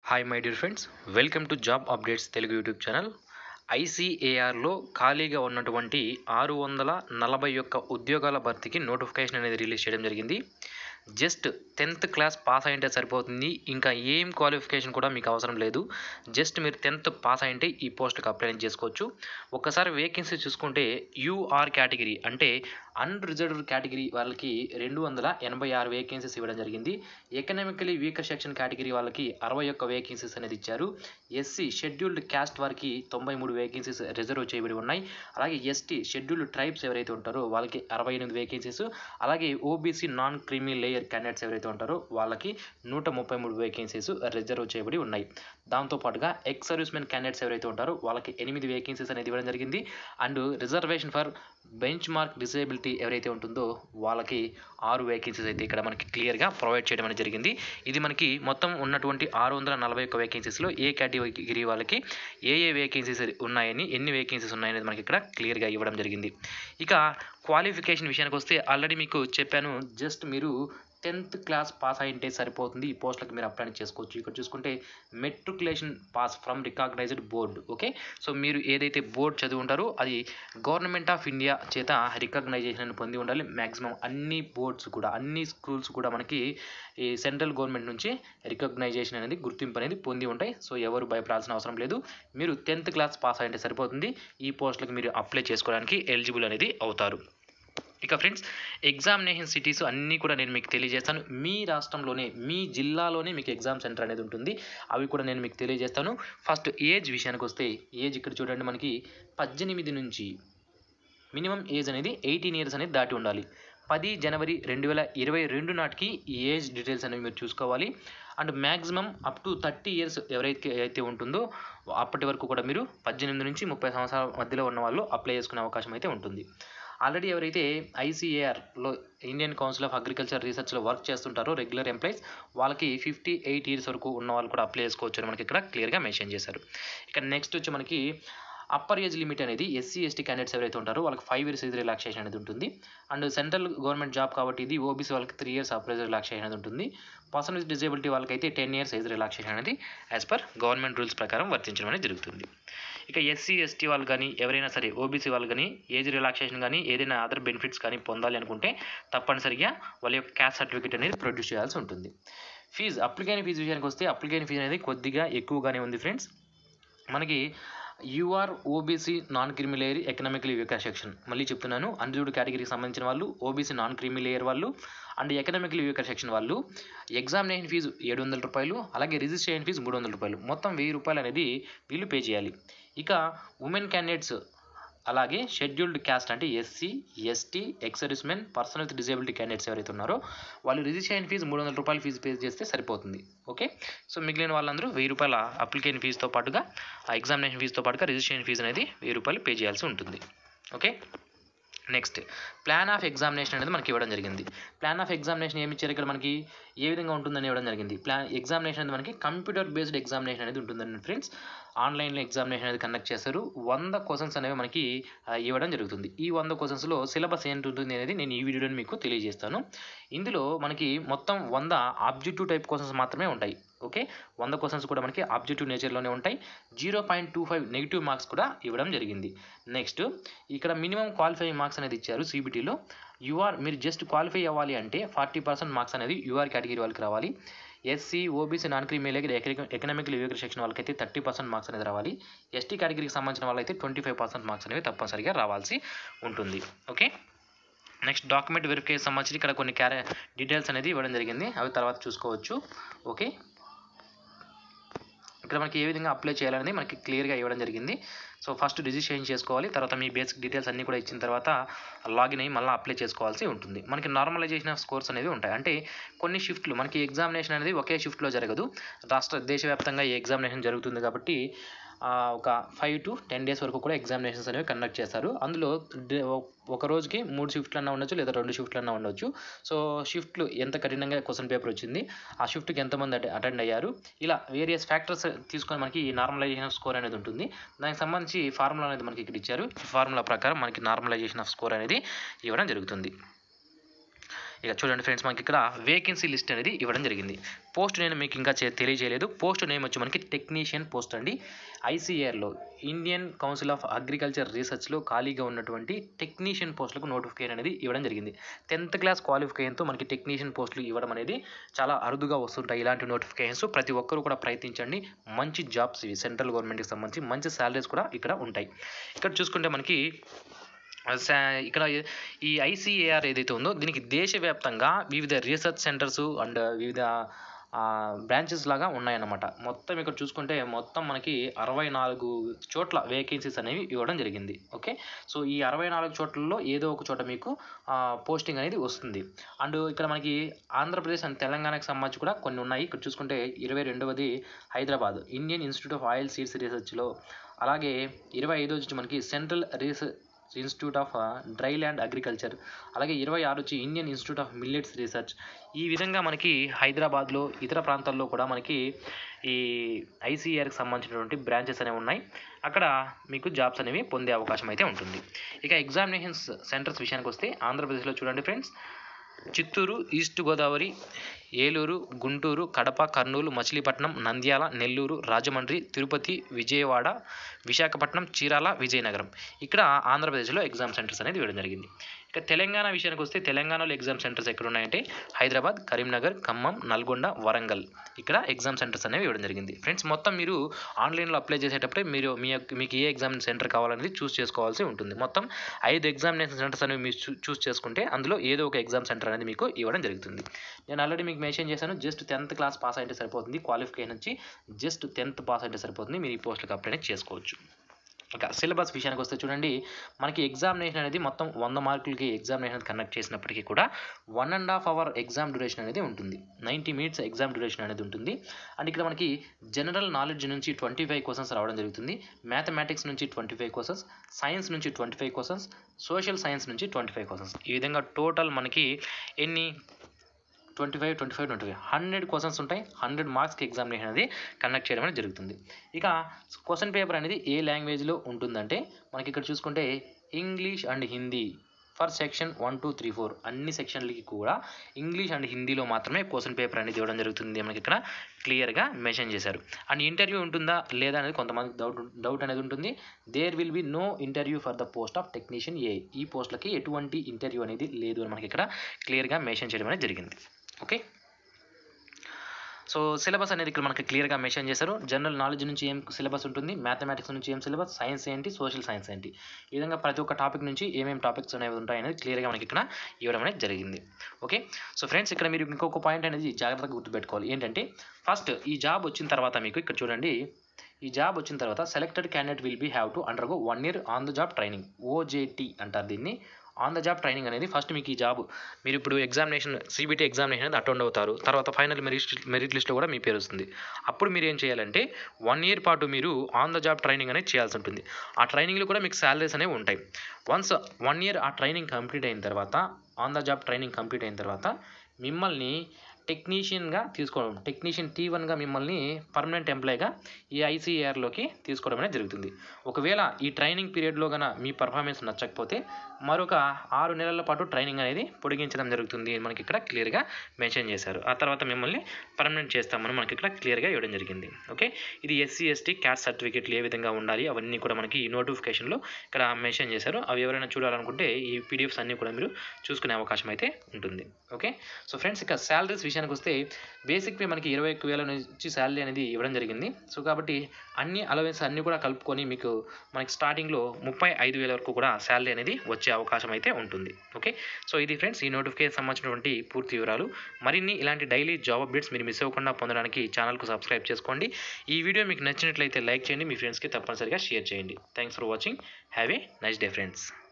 hi my dear friends welcome to job updates Telugu YouTube channel ఐసీఏఆర్లో ఖాళీగా ఉన్నటువంటి ఆరు వందల నలభై ఒక్క ఉద్యోగాల భర్తీకి నోటిఫికేషన్ అనేది రిలీజ్ చేయడం జరిగింది జస్ట్ టెన్త్ క్లాస్ పాస్ అయింటే సరిపోతుంది ఇంకా ఏం క్వాలిఫికేషన్ కూడా మీకు అవసరం లేదు జస్ట్ మీరు టెన్త్ పాస్ అయింటే ఈ పోస్ట్కి అప్లై చేసుకోవచ్చు ఒక్కసారి వేకెన్సీ చూసుకుంటే యూఆర్ కేటగిరీ అంటే అన్రిజర్వ్డ్ కేటగిరీ వాళ్ళకి రెండు వందల ఎనభై ఆరు వేకెన్సీస్ ఇవ్వడం జరిగింది ఎకనామికలీ వీకర్ సెక్షన్ కేటగిరీ వాళ్ళకి అరవై ఒక్క వేకెన్సీస్ అనేది ఇచ్చారు ఎస్సీ షెడ్యూల్డ్ క్యాస్ట్ వారికి తొంభై మూడు వేకెన్సీస్ రిజర్వ్ చేయబడి ఉన్నాయి అలాగే ఎస్టీ షెడ్యూల్డ్ ట్రైబ్స్ ఎవరైతే ఉంటారో వాళ్ళకి అరవై ఎనిమిది వేకెన్సీస్ అలాగే OBC non creamy layer candidates ఎవరైతే ఉంటారో వాళ్ళకి నూట ముప్పై మూడు వేకెన్సీస్ రిజర్వ్ చేయబడి ఉన్నాయి దాంతోపాటుగా ఎక్స్ సర్వీస్మెన్ క్యాండిడేట్స్ ఎవరైతే ఉంటారో వాళ్ళకి ఎనిమిది వేకెన్సీస్ అనేది ఇవ్వడం జరిగింది and reservation for benchmark disability ఎవరైతే ఉంటుందో వాళ్ళకి ఆరు వేకెన్సీస్ అయితే ఇక్కడ మనకి క్లియర్గా ప్రొవైడ్ చేయడం అనేది జరిగింది ఇది మనకి మొత్తం ఉన్నటువంటి ఆరు వందల నలభై ఒక్క వేకెన్సీస్లో ఏ కేటగిరీ వాళ్ళకి ఏ ఏ వేకెన్సీస్ ఉన్నాయని ఎన్ని వేకెన్సీస్ ఉన్నాయనేది మనకి ఇక్కడ క్లియర్గా ఇవ్వడం జరిగింది ఇక క్వాలిఫికేషన్ విషయానికి వస్తే ఆల్రెడీ మీకు చెప్పాను జస్ట్ మీరు టెన్త్ క్లాస్ పాస్ అయింటే సరిపోతుంది ఈ పోస్టులకు మీరు అప్లై చేసుకోవచ్చు ఇక్కడ చూసుకుంటే matriculation pass from recognised board okay so మీరు ఏదైతే బోర్డు చదివి ఉంటారో అది గవర్నమెంట్ ఆఫ్ ఇండియా చేత రికగ్నైజేషన్ పొంది ఉండాలి మ్యాక్సిమం అన్ని బోర్డ్స్ కూడా అన్ని స్కూల్స్ కూడా మనకి ఈ సెంట్రల్ గవర్నమెంట్ నుంచి రికగ్నైజేషన్ అనేది గుర్తింపు అనేది పొంది ఉంటాయి సో ఎవరు భయపడాల్సిన అవసరం లేదు మీరు టెన్త్ క్లాస్ పాస్ అయింటే సరిపోతుంది ఈ పోస్టులకు మీరు అప్లై చేసుకోవడానికి ఎలిజిబుల్ అనేది అవుతారు ఇక ఫ్రెండ్స్ ఎగ్జామినేషన్ సిటీస్ అన్నీ కూడా నేను మీకు తెలియజేస్తాను మీ రాష్ట్రంలోనే మీ జిల్లాలోనే మీకు ఎగ్జామ్ సెంటర్ అనేది ఉంటుంది అవి కూడా నేను మీకు తెలియజేస్తాను ఫస్ట్ ఏజ్ విషయానికి వస్తే ఏజ్ ఇక్కడ చూడండి మనకి పద్దెనిమిది నుంచి మినిమం ఏజ్ అనేది ఎయిటీన్ ఇయర్స్ అనేది దాటి ఉండాలి పది జనవరి రెండు వేల ఇరవై రెండు నాటికి ఈ ఏజ్ డీటెయిల్స్ అనేవి మీరు చూసుకోవాలి and maximum up to thirty years ఎవరైతే అయితే ఉంటుందో అప్పటి వరకు కూడా మీరు పద్దెనిమిది నుంచి ముప్పై సంవత్సరాల మధ్యలో ఉన్న వాళ్ళు అప్లై చేసుకునే అవకాశం అయితే ఉంటుంది ఆల్రెడీ ఎవరైతే ఐసీఏఆర్లో ఇండియన్ కౌన్సిల్ ఆఫ్ అగ్రికల్చర్ రీసెర్చ్లో వర్క్ చేస్తుంటారో రెగ్యులర్ ఎంప్లాయీస్ వాళ్ళకి ఫిఫ్టీ ఎయిట్ ఇయర్స్ వరకు ఉన్న వాళ్ళు కూడా అప్లై చేసుకోవచ్చు అని మనకి ఇక్కడ క్లియర్గా మెన్షన్ చేశారు ఇక నెక్స్ట్ వచ్చి మనకి అప్పర్ ఏజ్ లిమిట్ అనేది ఎస్సీ ఎస్టీ క్యాండిడేట్స్ ఎవరైతే ఉంటారో వాళ్ళకి ఫైవ్ ఇయర్స్ ఏజ్ రిలాక్సేషన్ అనేది ఉంటుంది అండ్ సెంట్రల్ గవర్నమెంట్ జాబ్ కాబట్టి ఇది ఓబీసీ వాళ్ళకి three years upper age relaxation అనేది ఉంటుంది పర్సన్ విత్ డిజేబిలిటీ వాళ్ళకైతే టెన్ ఇయర్స్ ఏజ్ రిలాక్సేషన్ అనేది యాజ్ పర్ గవర్నమెంట్ రూల్స్ ప్రకారం వర్తించడం అనేది జరుగుతుంది ఇక ఎస్సీ ఎస్టీ వాళ్ళు కానీ ఎవరైనా సరే ఓబీసీ వాళ్ళు కానీ ఏజ్ రిలాక్సేషన్ కానీ ఏదైనా అదర్ బెనిఫిట్స్ కానీ పొందాలి అనుకుంటే తప్పనిసరిగా వాళ్ళ యొక్క క్యాస్ట్ సర్టిఫికేట్ అనేది ప్రొడ్యూస్ చేయాల్సి ఉంటుంది ఫీజు అప్లికేషన్ ఫీజు విషయానికి వస్తే అప్లికేషన్ ఫీజు అనేది కొద్దిగా ఎక్కువగానే ఉంది ఫ్రెండ్స్ మనకి UR OBC non creamy layer economically weaker section మళ్ళీ చెప్తున్నాను అన్రిజర్వ్డ్ కేటగిరీకి సంబంధించిన వాళ్ళు ఓబీసీ నాన్ క్రిమి లేయర్ వాళ్ళు అండ్ ఎకనామికలీ వీకర్ సెక్షన్ వాళ్ళు ఎగ్జామినేషన్ ఫీజు ఏడు వందల రూపాయలు అలాగే రిజిస్ట్రేషన్ ఫీజు మూడు వందల రూపాయలు మొత్తం వెయ్యి రూపాయలు అనేది వీళ్ళు పే చేయాలి ఇక ఉమెన్ క్యాండిడేట్స్ అలాగే షెడ్యూల్డ్ క్యాస్ట్ అంటే SC ST ex servicemen person with disability candidates ఎవరైతే ఉన్నారో వాళ్ళు రిజిస్ట్రేషన్ ఫీజు మూడు వందల రూపాయలు ఫీజు పే చేస్తే సరిపోతుంది ఓకే సో మిగిలిన వాళ్ళందరూ వెయ్యి రూపాయల అప్లికేషన్ ఫీజుతో పాటుగా ఆ ఎగ్జామినేషన్ ఫీజుతో పాటుగా రిజిస్ట్రేషన్ ఫీజు అనేది వెయ్యి రూపాయలు పే చేయాల్సి ఉంటుంది okay next plan of examination అనేది మనకి ఇవ్వడం జరిగింది ప్లాన్ ఆఫ్ ఎగ్జామినేషన్ ఏమి ఇచ్చారు ఇక్కడ మనకి ఏ విధంగా ఉంటుందని ఇవ్వడం జరిగింది ప్లాన్ ఎగ్జామినేషన్ అనేది మనకి కంప్యూటర్ బేస్డ్ ఎగ్జామినేషన్ అనేది ఉంటుందండి ఫ్రెండ్స్ ఆన్లైన్లో ఎగ్జామినేషన్ అనేది కండక్ట్ చేస్తారు వంద క్వశ్చన్స్ అనేవి మనకి ఇవ్వడం జరుగుతుంది ఈ వంద క్వశ్చన్స్లో సిలబస్ ఏంటి ఉంటుంది అనేది నేను ఈ వీడియోలో మీకు తెలియజేస్తాను ఇందులో మనకి మొత్తం వంద ఆబ్జెక్టివ్ టైప్ క్వశ్చన్స్ మాత్రమే ఉంటాయి ఓకే వంద క్వశ్చన్స్ కూడా మనకి ఆబ్జెక్టివ్ నేచర్లోనే ఉంటాయి zero point two five negative marks కూడా ఇవ్వడం జరిగింది నెక్స్ట్ ఇక్కడ మినిమం క్వాలిఫైయింగ్ మార్క్స్ అనేది ఇచ్చారు సిబిటీలో యూఆర్ మీరు జస్ట్ క్వాలిఫై అవ్వాలి అంటే ఫార్టీ పర్సెంట్ మార్క్స్ అనేది యూఆర్ కేటగిరీ వాళ్ళకి రావాలి ఎస్సీ ఓబీసీ నాన్ క్రీమీలకి ఎకనామికల్ వీకర్ సెక్షన్ వాళ్ళకైతే థర్టీ పర్సెంట్ మార్క్స్ అనేది రావాలి ఎస్టీ కేటగిరీకి సంబంధించిన వాళ్ళైతే ట్వంటీ ఫైవ్ పర్సెంట్ మార్క్స్ అనేవి తప్పనిసరిగా రావాల్సి ఉంటుంది ఓకే నెక్స్ట్ డాక్యుమెంట్ వెరిఫికేషన్ సంబంధించి ఇక్కడ కొన్ని క్యారె డీటెయిల్స్ అనేది ఇవ్వడం జరిగింది అవి తర్వాత చూసుకోవచ్చు ఓకే ఇక్కడ మనకి ఏ విధంగా అప్లై చేయాలనేది మనకి క్లియర్గా ఇవ్వడం జరిగింది సో ఫస్ట్ రిజిస్ట్రేషన్ చేసుకోవాలి తర్వాత మీ బేసిక్ డీటెయిల్స్ అన్నీ కూడా ఇచ్చిన తర్వాత లాగిన్ అయ్యి మళ్ళీ అప్లై చేసుకోవాల్సి ఉంటుంది మనకి నార్మలైజేషన్ ఆఫ్ స్కోర్స్ అనేవి ఉంటాయి అంటే కొన్ని షిఫ్ట్లు మనకి ఎగ్జామినేషన్ అనేది ఒకే షిఫ్ట్లో జరగదు రాష్ట్ర దేశవ్యాప్తంగా ఈ ఎగ్జామినేషన్ జరుగుతుంది కాబట్టి ఒక ఫైవ్ టు టెన్ డేస్ వరకు కూడా ఎగ్జామినేషన్స్ అనేవి కండక్ట్ చేస్తారు అందులో ఒక రోజుకి మూడు షిఫ్ట్లు అన్నా ఉండొచ్చు లేదా రెండు షిఫ్ట్లు అన్నా ఉండొచ్చు సో షిఫ్ట్లు ఎంత కఠినంగా క్వశ్చన్ పేపర్ వచ్చింది ఆ షిఫ్ట్కి ఎంతమంది అటెండ్ అయ్యారు ఇలా వేరియస్ ఫ్యాక్టర్స్ తీసుకొని మనకి నార్మలైజేషన్ స్కోర్ అనేది ఉంటుంది దానికి సంబంధించి ఫార్ములా అనేది మనకి ఇక్కడ ఇచ్చారు ఈ ఫార్ములా ప్రకారం మనకి నార్మలైజేషన్ ఆఫ్ స్కోర్ అనేది ఇవ్వడం జరుగుతుంది ఇక చూడండి ఫ్రెండ్స్ మనకి ఇక్కడ వేకెన్సీ లిస్ట్ అనేది ఇవ్వడం జరిగింది పోస్ట్ నేను మీకు ఇంకా చే- తెలియజేయలేదు పోస్ట్ నేమ్ వచ్చి మనకి టెక్నీషియన్ పోస్ట్ అండి ఐసీఆర్లో ఇండియన్ కౌన్సిల్ ఆఫ్ అగ్రికల్చర్ రీసెర్చ్లో ఖాళీగా ఉన్నటువంటి టెక్నీషియన్ పోస్టులకు నోటిఫికేషన్ అనేది ఇవ్వడం జరిగింది టెన్త్ క్లాస్ క్వాలిఫికేషన్తో మనకి టెక్నీషియన్ పోస్టులు ఇవ్వడం అనేది చాలా అరుదుగా వస్తుంటాయి ఇలాంటి నోటిఫికేషన్స్ ప్రతి ఒక్కరూ కూడా ప్రయత్నించండి మంచి జాబ్స్ ఇవి సెంట్రల్ గవర్నమెంట్కి సంబంధించి మంచి శాలరీస్ కూడా ఇక్కడ ఉంటాయి ఇక్కడ చూసుకుంటే మనకి సా- ఇక్కడ ఈ ఐసీఏఆర్ ఏదైతే ఉందో దీనికి దేశవ్యాప్తంగా వివిధ రీసెర్చ్ సెంటర్స్ అండ్ వివిధ బ్రాంచెస్ లాగా ఉన్నాయన్నమాట మొత్తం ఇక్కడ చూసుకుంటే మొత్తం మనకి అరవై నాలుగు చోట్ల వేకెన్సీస్ అనేవి ఇవ్వడం జరిగింది ఓకే సో ఈ అరవై నాలుగు చోట్లలో ఏదో ఒక చోట మీకు పోస్టింగ్ అనేది వస్తుంది అండ్ ఇక్కడ మనకి ఆంధ్రప్రదేశ్ అండ్ తెలంగాణకు సంబంధించి కూడా కొన్ని ఉన్నాయి ఇక్కడ చూసుకుంటే ఇరవై రెండవది Hyderabad Indian institute of oil seeds రీసెర్చ్లో అలాగే ఇరవై ఐదో వచ్చి మనకి central research institute of dry land agriculture అలాగే ఇరవై ఆరు వచ్చి Indian institute of millets research ఈ విధంగా మనకి హైదరాబాద్లో ఇతర ప్రాంతాల్లో కూడా మనకి ఈ ఐసీఆర్కి సంబంధించినటువంటి బ్రాంచెస్ అనేవి ఉన్నాయి అక్కడ మీకు జాబ్స్ అనేవి పొందే అవకాశం అయితే ఉంటుంది ఇక ఎగ్జామినేషన్స్ సెంటర్స్ విషయానికి వస్తే ఆంధ్రప్రదేశ్లో చూడండి ఫ్రెండ్స్ చిత్తూరు ఈస్ట్ గోదావరి ఏలూరు గుంటూరు కడప కర్నూలు మచిలీపట్నం నంద్యాల నెల్లూరు రాజమండ్రి తిరుపతి విజయవాడ విశాఖపట్నం చీరాల విజయనగరం ఇక్కడ ఆంధ్రప్రదేశ్లో ఎగ్జామ్ సెంటర్స్ అనేది ఇవ్వడం జరిగింది ఇక తెలంగాణ విషయానికి వస్తే తెలంగాణలో ఎగ్జామ్ సెంటర్స్ ఎక్కడ ఉన్నాయంటే హైదరాబాద్ కరీంనగర్ ఖమ్మం నల్గొండ వరంగల్ ఇక్కడ ఎగ్జామ్ సెంటర్స్ అనేవి ఇవ్వడం జరిగింది ఫ్రెండ్స్ మొత్తం మీరు ఆన్లైన్లో అప్లై చేసేటప్పుడే మీరు మీ యొక్క మీకు ఏ ఎగ్జామ్ సెంటర్ కావాలనేది చూస్ చేసుకోవాల్సి ఉంటుంది మొత్తం ఐదు ఎగ్జామినేషన్ సెంటర్స్ అనేవి మీరు చూ- చూస్ చేసుకుంటే అందులో ఏదో ఒక ఎగ్జామ్ సెంటర్ అనేది మీకు ఇవ్వడం జరుగుతుంది నేను ఆల్రెడీ మీకు మెన్షన్ చేశాను జస్ట్ టెన్త్ క్లాస్ పాస్ అయితే సరిపోతుంది క్వాలిఫికేషన్ నుంచి జస్ట్ టెన్త్ పాస్ అయితే సరిపోతుంది మీరు ఈ పోస్టులకు అప్లై అనేది చేసుకోవచ్చు ఇక సిలబస్ విషయానికి వస్తే చూడండి మనకి ఎగ్జామినేషన్ అనేది మొత్తం వంద మార్కులకి ఎగ్జామినేషన్ కండక్ట్ చేసినప్పటికీ కూడా one and half hour exam duration అనేది ఉంటుంది నైంటీ మినిట్స్ ఎగ్జామ్ డ్యూరేషన్ అనేది ఉంటుంది అండ్ ఇక్కడ మనకి జనరల్ నాలెడ్జ్ నుంచి ట్వంటీ ఫైవ్ క్వశ్చన్స్ రావడం జరుగుతుంది మ్యాథమెటిక్స్ నుంచి ట్వంటీ ఫైవ్ క్వశ్చన్స్ సైన్స్ నుంచి twenty five questions social science నుంచి ట్వంటీ ఫైవ్ క్వశ్చన్స్ ఈ విధంగా టోటల్ మనకి ఎన్ని twenty five twenty five twenty five hundred questions ఉంటాయి హండ్రెడ్ మార్క్స్కి ఎగ్జామినేషన్ అనేది కండక్ట్ చేయడం అనేది జరుగుతుంది ఇక క్వశ్చన్ పేపర్ అనేది ఏ లాంగ్వేజ్లో ఉంటుందంటే మనకి ఇక్కడ చూసుకుంటే English and Hindi for section one two three four అన్ని సెక్షన్లకి కూడా ఇంగ్లీష్ అండ్ హిందీలో మాత్రమే క్వశ్చన్ పేపర్ అనేది ఇవ్వడం జరుగుతుంది మనకి ఇక్కడ క్లియర్గా మెన్షన్ చేశారు అండ్ ఇంటర్వ్యూ ఉంటుందా లేదా అనేది కొంతమంది డౌట్ డౌట్ అనేది ఉంటుంది there will be no interview for the post of technician ఏ ఈ పోస్ట్లకి ఎటువంటి ఇంటర్వ్యూ అనేది లేదు అని మనకి ఇక్కడ క్లియర్గా మెన్షన్ చేయడం అనేది జరిగింది ఓకే సో సిలబస్ అనేది ఇక్కడ మనకి క్లియర్గా మెన్షన్ చేశారు జనరల్ నాలెడ్జ్ నుంచి ఏం సిలబస్ ఉంటుంది మ్యాథమెటిక్స్ నుంచి ఏం సిలబస్ సైన్స్ ఏంటి సోషల్ సైన్స్ ఏంటి ఈ విధంగా ప్రతి ఒక్క టాపిక్ నుంచి ఏమేమి టాపిక్స్ అనేవి ఉంటాయి అనేది క్లియర్గా మనకి ఇక్కడ ఇవ్వడం అనేది జరిగింది ఓకే సో ఫ్రెండ్స్ ఇక్కడ మీరు ఇంకొక పాయింట్ అనేది జాగ్రత్తగా గుర్తుపెట్టుకోవాలి ఏంటంటే ఫస్ట్ ఈ జాబ్ వచ్చిన తర్వాత మీకు ఇక్కడ చూడండి ఈ జాబ్ వచ్చిన తర్వాత selected candidate will be have to undergo one year on the job training OJT అంటారు దీన్ని ఆన్ ద జాబ్ ట్రైనింగ్ అనేది ఫస్ట్ మీకు ఈ జాబ్ మీరు ఇప్పుడు ఎగ్జామినేషన్ సిబిటీ ఎగ్జామినేషన్ అనేది అటెండ్ అవుతారు తర్వాత ఫైనల్ మెరిట్ మెరిట్ లిస్ట్లో కూడా మీ పేరు వస్తుంది అప్పుడు మీరు ఏం చేయాలంటే వన్ ఇయర్ పాటు మీరు ఆన్ ద జాబ్ ట్రైనింగ్ అనేది చేయాల్సి ఉంటుంది ఆ ట్రైనింగ్లో కూడా మీకు శాలరీస్ అనేవి ఉంటాయి వన్స్ వన్ ఇయర్ ఆ ట్రైనింగ్ కంప్లీట్ అయిన తర్వాత on the job training complete అయిన తర్వాత మిమ్మల్ని టెక్నీషియన్గా తీసుకోవడం టెక్నీషియన్ టీ వన్గా మిమ్మల్ని పర్మనెంట్ ఎంప్లాయ్గా ఈ ఐసీఏఆర్లోకి తీసుకోవడం అనేది జరుగుతుంది ఒకవేళ ఈ ట్రైనింగ్ పీరియడ్లో గన మీ పర్ఫార్మెన్స్ నచ్చకపోతే మరొక ఆరు నెలల పాటు ట్రైనింగ్ అనేది పొడిగించడం జరుగుతుంది అని మనకి ఇక్కడ క్లియర్గా మెన్షన్ చేశారు ఆ తర్వాత మిమ్మల్ని పర్మనెంట్ చేస్తామని మనకి ఇక్కడ క్లియర్గా ఇవ్వడం జరిగింది ఓకే ఇది ఎస్సీ ఎస్టీ క్యాస్ట్ సర్టిఫికేట్లు ఏ విధంగా ఉండాలి అవన్నీ కూడా మనకి ఈ నోటిఫికేషన్లో ఇక్కడ మెన్షన్ చేశారు అవి ఎవరైనా చూడాలనుకుంటే ఈ పీడిఎఫ్స్ అన్నీ కూడా మీరు చూసుకునే అవకాశం అయితే ఉంటుంది ఓకే సో ఫ్రెండ్స్ ఇక శాలరీస్ విషయానికి వస్తే బేసిక్ పే మనకి ఇరవై ఒక్క వేల నుంచి శాలరీ అనేది ఇవ్వడం జరిగింది సో కాబట్టి అన్ని అలవెన్స్ అన్నీ కూడా కలుపుకొని మీకు మనకి స్టార్టింగ్లో ముప్పై ఐదు వేల వరకు కూడా శాలరీ అనేది వచ్చే అవకాశం అయితే ఉంటుంది ఓకే సో ఇది ఫ్రెండ్స్ ఈ నోటిఫికేషన్ సంబంధించినటువంటి పూర్తి వివరాలు మరిన్ని ఇలాంటి డైలీ జాబ్ అప్డేట్స్ మీరు మిస్ అవ్వకుండా పొందడానికి ఛానల్కు సబ్స్క్రైబ్ చేసుకోండి ఈ వీడియో మీకు నచ్చినట్లయితే లైక్ చేయండి మీ ఫ్రెండ్స్కి తప్పనిసరిగా షేర్ చేయండి thanks for watching have a nice day friends